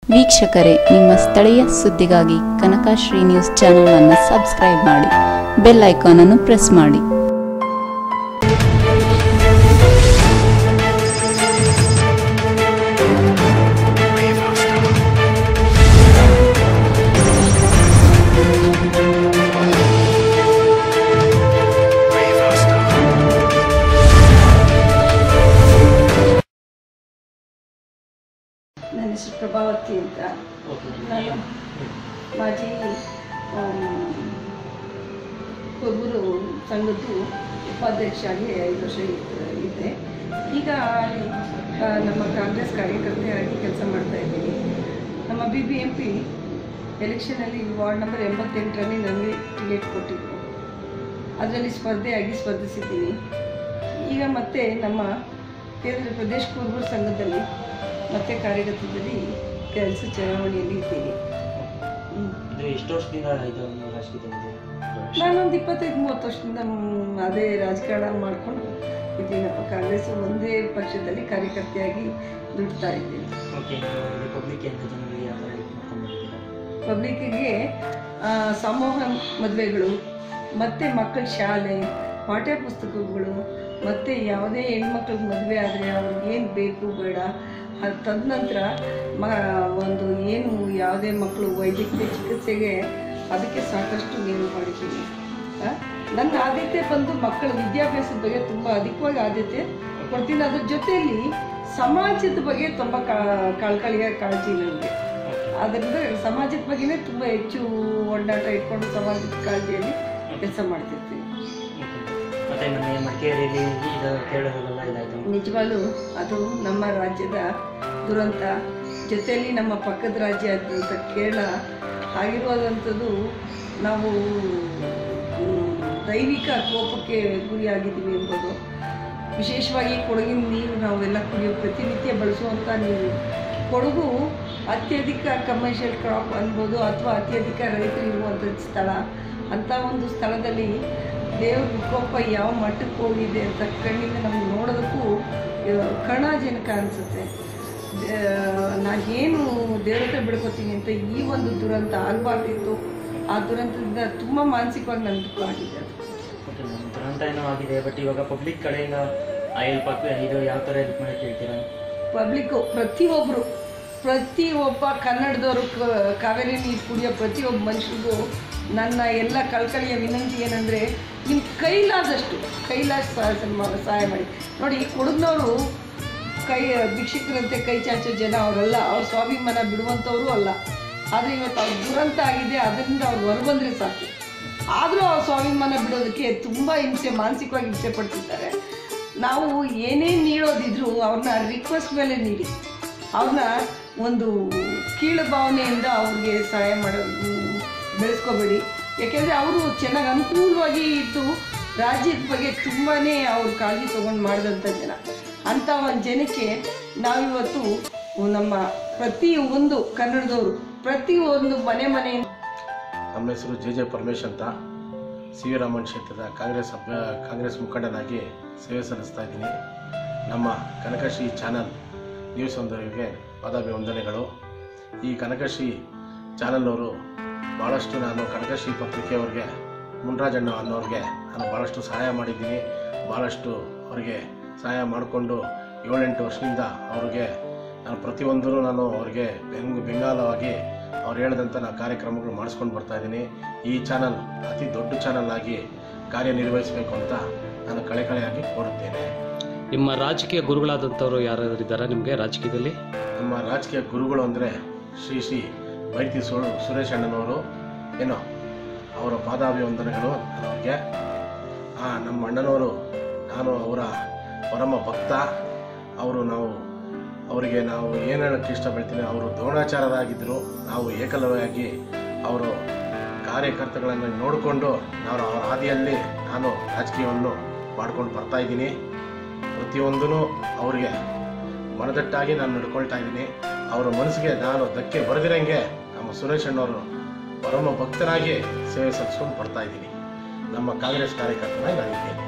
ವೀಕ್ಷಕರೇ ನಿಮ್ಮ ಸ್ಥಳೀಯ ಸುದ್ದಿಗಾಗಿ ಕನಕಶ್ರೀ ನ್ಯೂಸ್ ಚಾನೆಲ್ ಅನ್ನು ಸಬ್ಸ್ಕ್ರೈಬ್ ಮಾಡಿ ಬೆಲ್ ಐಕಾನ್ ಅನ್ನು ಪ್ರೆಸ್ ಮಾಡಿ ನನ್ನ ಹೆಸರು ಪ್ರಭಾವತಿ ಅಂತ ನಾನು ಮಾಜಿ ಕೊಬ್ಬರು ಸಂಘದ್ದು ಉಪಾಧ್ಯಕ್ಷರಾಗಿ ಐದು ವರ್ಷ ಇದ್ದ- ಇದ್ದೆ ಈಗ ಆ, ನಮ್ಮ ಕಾಂಗ್ರೆಸ್ ಕಾರ್ಯಕರ್ತೆಯಾಗಿ ಕೆಲಸ ಮಾಡ್ತಾ ಇದ್ದೀನಿ ನಮ್ಮ ಬಿ ಬಿ ಎಂ ಪಿ ಎಲೆಕ್ಷನಲ್ಲಿ ವಾರ್ಡ್ ನಂಬರ್ ಎಂಬತ್ತೆಂಟರಲ್ಲಿ ನನಗೆ ಟಿಕೆಟ್ ಕೊಟ್ಟಿದ್ರು ಅದರಲ್ಲಿ ಸ್ಪರ್ಧೆಯಾಗಿ ಸ್ಪರ್ಧಿಸಿದ್ದೀನಿ ಈಗ ಮತ್ತೆ ನಮ್ಮ ಕೇಂದ್ರ ಪ್ರದೇಶ ಕುರುಬರ ಸಂಘದಲ್ಲಿ ಮತ್ತೆ ಕಾರ್ಯಗತದಲ್ಲಿ ಕೆಲಸ ಚಳವಳಿಯಲ್ಲಿ ಇದ್ದೀನಿ ಹ್ಮ್. ಅಂದ್ರೆ ಎಷ್ಟು ವರ್ಷದಿಂದ ಇದು ರಾಜಕೀಯದಲ್ಲಿ ನಾನೊಂದು ಇಪ್ಪತ್ತೈದು ಮೂವತ್ತು ವರ್ಷದಿಂದ ಮ್, ಅದೇ ರಾಜಕಾರಣ ಮಾಡ್ಕೊಂಡು ಇದ್ದೀನಪ್ಪ ಕಾಂಗ್ರೆಸ್ ಒಂದೇ ಪಕ್ಷದಲ್ಲಿ ಕಾರ್ಯಕರ್ತೆಯಾಗಿ ದುಡ್ತಾ ಇದ್ದೀನಿ ಓಕೆ ಪಬ್ಲಿಕ್ ಅಂತ ಜನರಿಗೆ ಯಾವ ಥರ ಇದು ಮಾಡ್ಕೊಂಡ್ಬರ್ತೀರಾ ಪಬ್ಲಿಕ್ಕಿಗೆ ಆ, ಸಮೂಹ ಮದುವೆಗಳು ಮತ್ತು ಮಕ್ಕಳ ಶಾಲೆ ಪಾಠ್ಯ ಪುಸ್ತಕಗಳು ಮತ್ತು ಯಾವುದೇ ಹೆಣ್ಮಕ್ಳಿಗೆ ಮದುವೆ ಆದರೆ ಅವ್ರಿಗೆ ಏನು ಬೇಕು ಬೇಡ ಅದು ತದನಂತರ ಮ ಒಂದು ಏನು ಯಾವುದೇ ಮಕ್ಕಳು ವೈದ್ಯಕೀಯ ಚಿಕಿತ್ಸೆಗೆ ಅದಕ್ಕೆ ಸಾಕಷ್ಟು ನೆರವು ಮಾಡಿದ್ದೀನಿ ಆ, ನನ್ನ ಆದ್ಯತೆ ಬಂದು ಮಕ್ಕಳ ವಿದ್ಯಾಭ್ಯಾಸದ ಬಗ್ಗೆ ತುಂಬ ಅಧಿಕವಾಗಿ ಆದ್ಯತೆ ಕೊಡ್ತೀನಿ ಅದ್ರ ಜೊತೆಯಲ್ಲಿ ಸಮಾಜದ ಬಗ್ಗೆ ತುಂಬ ಕಾ- ಕಳಕಳಿಯ ಕಾಳಜಿ ನನಗೆ ಅದರಿಂದ ಸಮಾಜದ ಬಗ್ಗೆನೇ ತುಂಬ ಹೆಚ್ಚು ಒಡನಾಟ ಇಟ್ಕೊಂಡು ಸಮಾಜದ ಕಾಳಜಿಯಲ್ಲಿ ಕೆಲಸ ಮಾಡ್ತಿರ್ತೀನಿ ಮತ್ತೆ ಮೊನ್ನೆ ಮಡಿಕೇರಿಯಲ್ಲಿ ಇದು ಕೇರಳದಲ್ಲೆಲ್ಲ ಇದಾಯ್ತು ನಿಜವಾಗ್ಲೂ ಅದು ನಮ್ಮ ರಾಜ್ಯದ ದುರಂತ ಜೊತೆಯಲ್ಲಿ ನಮ್ಮ ಪಕ್ಕದ ರಾಜ್ಯ ಆದಂಥ ಕೇರಳ ಆಗಿರುವಂಥದ್ದು ನಾವು ಮ್, ದೈವಿಕ ಕೋಪಕ್ಕೆ ಗುರಿಯಾಗಿದ್ದೀವಿ ಎಂಬುದು ವಿಶೇಷವಾಗಿ ಕೊಡಗಿನ ನೀರು ನಾವೆಲ್ಲ ಕುಡಿಯೋ ಪ್ರತಿನಿತ್ಯ ಬಳಸುವಂಥ ನೀರು ಕೊಡಗು ಅತ್ಯಧಿಕ ಕಮರ್ಷಿಯಲ್ ಕ್ರಾಪ್ ಅನ್ಬೋದು ಅಥವಾ ಅತ್ಯಧಿಕ ರೈತರು ಇರುವಂಥ ಸ್ಥಳ ಅಂಥ ಒಂದು ಸ್ಥಳದಲ್ಲಿ ದೇವ್ರ ವಿಕೋಪ ಯಾವ ಮಟ್ಟಕ್ಕೆ ಹೋಗಿದೆ ಅಂತ ಕಣ್ಣಿಂದ ನಮ್ಗೆ ನೋಡೋದಕ್ಕೂ ಆ, ಕರ್ಣಾಜನಕ ಅನಿಸುತ್ತೆ ನಾನು ಏನು ದೇವ್ರ ಹತ್ರ ಬಿಡ್ಕೋತೀನಿ ಅಂತ ಈ ಒಂದು ದುರಂತ ಆಗಬಾರ್ದಿತ್ತು ಆ ದುರಂತದಿಂದ ತುಂಬ ಮಾನಸಿಕವಾಗಿ ನನಗೆ ದುಃಖ ಆಗಿದೆ ಅದು ಓಕೆ ಮ್ಯಾಮ್ ದುರಂತ ಏನೋ ಆಗಿದೆ ಬಟ್ ಇವಾಗ ಪಬ್ಲಿಕ್ ಕಡೆಯಿಂದ ಆ ಹೆಲ್ಪ್ ಇದು ಯಾವ ಥರ ಹೆಲ್ಪ್ ಮಾಡಕ್ಕೆ ಹೇಳ್ತೀರಾ ಪಬ್ಲಿಕ್ಕು ಪ್ರತಿಯೊಬ್ಬರು ಪ್ರತಿಯೊಬ್ಬ ಕನ್ನಡದವರು ಕ- ಕಾವೇರಿ ನೀರು ಕುಡಿಯೋ ಪ್ರತಿಯೊಬ್ಬ ಮನುಷ್ಯರಿಗೂ ನನ್ನ ಎಲ್ಲ ಕಳ್ಕಳಿಯ ವಿನಂತಿ ಏನಂದರೆ ನಿಮ್ಮ ಕೈಲಾದಷ್ಟು ಕೈಲಾದ ಸಹಾಯ ಮಾಡಿ ನೋಡಿ ಈ ಕೊಡಗಿನವರು ಕೈ ಭಿಕ್ಷುಕರಂತೆ ಕೈ ಚಾಚೋ ಜನ ಅವರಲ್ಲ ಅವ್ರ ಸ್ವಾಭಿಮಾನ ಬಿಡುವಂಥವರು ಅಲ್ಲ ಆದರೆ ಇವತ್ತು ಅವ್ರ ದುರಂತ ಆಗಿದೆ ಅದರಿಂದ ಅವ್ರು ಹೊರಬಂದರೆ ಸಾಕು ಆದರೂ ಅವ್ರ ಸ್ವಾಭಿಮಾನ ಬಿಡೋದಕ್ಕೆ ತುಂಬ ಹಿಂಸೆ ಮಾನಸಿಕವಾಗಿ ಹಿಂಸೆ ಪಡ್ತಿದ್ದಾರೆ ನಾವು ಏನೇ ನೀಡೋದಿದ್ರು ಅವ್ರನ್ನ ರಿಕ್ವೆಸ್ಟ್ ಮೇಲೆ ನೀಡಿ ಅವ್ರನ್ನ ಒಂದು ಕೀಳು ಭಾವನೆಯಿಂದ ಅವ್ರಿಗೆ ಸಹಾಯ ಮಾಡೋದು ಬೆಳೆಸ್ಕೋಬೇಡಿ ಯಾಕೆಂದರೆ ಅವರು ಚೆನ್ನಾಗಿ ಅನುಕೂಲವಾಗಿ ಇದ್ದು ರಾಜ್ಯದ ಬಗ್ಗೆ ತುಂಬಾ ಅವ್ರು ಕಾಳಜಿ ತೊಗೊಂಡು ಮಾಡಿದಂಥ ಜನ ಅಂಥ ಒಂದು ಜನಕ್ಕೆ ನಾವಿವತ್ತು ನಮ್ಮ ಪ್ರತಿ ಒಂದು ಕನ್ನಡದವರು ಪ್ರತಿ ಒಂದು ಮನೆ ಮನೆ ನಮ್ಮ ಹೆಸರು ಜೆ ಜೆ ಪರಮೇಶ್ ಅಂತ ಸಿ ವಿ ರಾಮನ್ ಕ್ಷೇತ್ರದ ಕಾಂಗ್ರೆಸ್ ಅಭ್ಯ ಕಾಂಗ್ರೆಸ್ ಮುಖಂಡನಾಗಿ ಸೇವೆ ಸಲ್ಲಿಸ್ತಾ ಇದ್ದೀನಿ ನಮ್ಮ ಕನಕಶ್ರೀ ಚಾನಲ್ ನ್ಯೂಸ್ ಒಂದರಿಗೆ ಪಾದಾಭಿವಂದನೆಗಳು ಈ ಕನಕಶ್ರೀ ಚಾನಲ್ನವರು ಭಾಳಷ್ಟು ನಾನು ಕನಕಶ್ರೀ ಪತ್ರಿಕೆಯವ್ರಿಗೆ ಮುನ್ರಾಜಣ್ಣ ಅನ್ನೋರಿಗೆ ನಾನು ಭಾಳಷ್ಟು ಸಹಾಯ ಮಾಡಿದ್ದೀನಿ ಭಾಳಷ್ಟು ಅವರಿಗೆ ಸಹಾಯ ಮಾಡಿಕೊಂಡು ಏಳೆಂಟು ವರ್ಷದಿಂದ ಅವ್ರಿಗೆ ನಾನು ಪ್ರತಿಯೊಂದೂ ನಾನು ಅವ್ರಿಗೆ ಬೆಂಗ್ ಬೆಂಗಾಲವಾಗಿ ಅವ್ರು ಹೇಳಿದಂಥ ನಾನು ಕಾರ್ಯಕ್ರಮಗಳು ಮಾಡಿಸ್ಕೊಂಡು ಬರ್ತಾ ಇದ್ದೀನಿ ಈ ಚಾನಲ್ ಅತಿ ದೊಡ್ಡ ಚಾನಲ್ ಆಗಿ ಕಾರ್ಯನಿರ್ವಹಿಸಬೇಕು ಅಂತ ನಾನು ಕಳೆ ಕಳೆಯಾಗಿ ಕೋರುತ್ತೇನೆ ನಿಮ್ಮ ರಾಜಕೀಯ ಗುರುಗಳಾದಂಥವ್ರು ಯಾರಾದ್ರೂ ಇದ್ದಾರಾ ನಿಮಗೆ ರಾಜಕೀಯದಲ್ಲಿ ನಮ್ಮ ರಾಜಕೀಯ ಗುರುಗಳು ಅಂದರೆ ಶ್ರೀ ಶ್ರೀ ಬೈತಿ ಸು ಸುರೇಶ್ ಅಣ್ಣನವರು ಏನೋ ಅವರ ಪಾದಾಭಿವಂದನೆಗಳು ನಾನು ಅವ್ರಿಗೆ ಆ, ನಮ್ಮ ಅಣ್ಣನವರು ನಾನು ಅವರ ಪರಮ ಭಕ್ತ ಅವರು ನಾವು ಅವರಿಗೆ ನಾವು ಏನು ಹೇಳೋಕ್ಕೆ ಇಷ್ಟಪಡ್ತೀನಿ ಅವರು ದ್ರೋಣಾಚಾರ್ಯರಾಗಿದ್ದರು ನಾವು ಏಕಲವಾಗಿ ಅವರು ಕಾರ್ಯಕರ್ತಗಳನ್ನು ನೋಡಿಕೊಂಡು ನಾನು ಅವರ ಹಾದಿಯಲ್ಲಿ ನಾನು ರಾಜಕೀಯವನ್ನು ಮಾಡ್ಕೊಂಡು ಬರ್ತಾ ಇದ್ದೀನಿ ಪ್ರತಿಯೊಂದೂ ಅವರಿಗೆ ಮನದಟ್ಟಾಗಿ ನಾನು ನಡ್ಕೊಳ್ತಾ ಇದ್ದೀನಿ ಅವರ ಮನಸ್ಸಿಗೆ ನಾನು ಧಕ್ಕೆ ಬರೆದಿರಂಗೆ ನಮ್ಮ ಸುರೇಶ್ ಅಣ್ಣವರು ಪರಮ ಭಕ್ತನಾಗಿ ಸೇವೆ ಸಲ್ಲಿಸ್ಕೊಂಡು ಬರ್ತಾ ಇದ್ದೀನಿ ನಮ್ಮ ಕಾಂಗ್ರೆಸ್ ಕಾರ್ಯಕರ್ತನಾಗಿ ನಾನಿದ್ದೇನೆ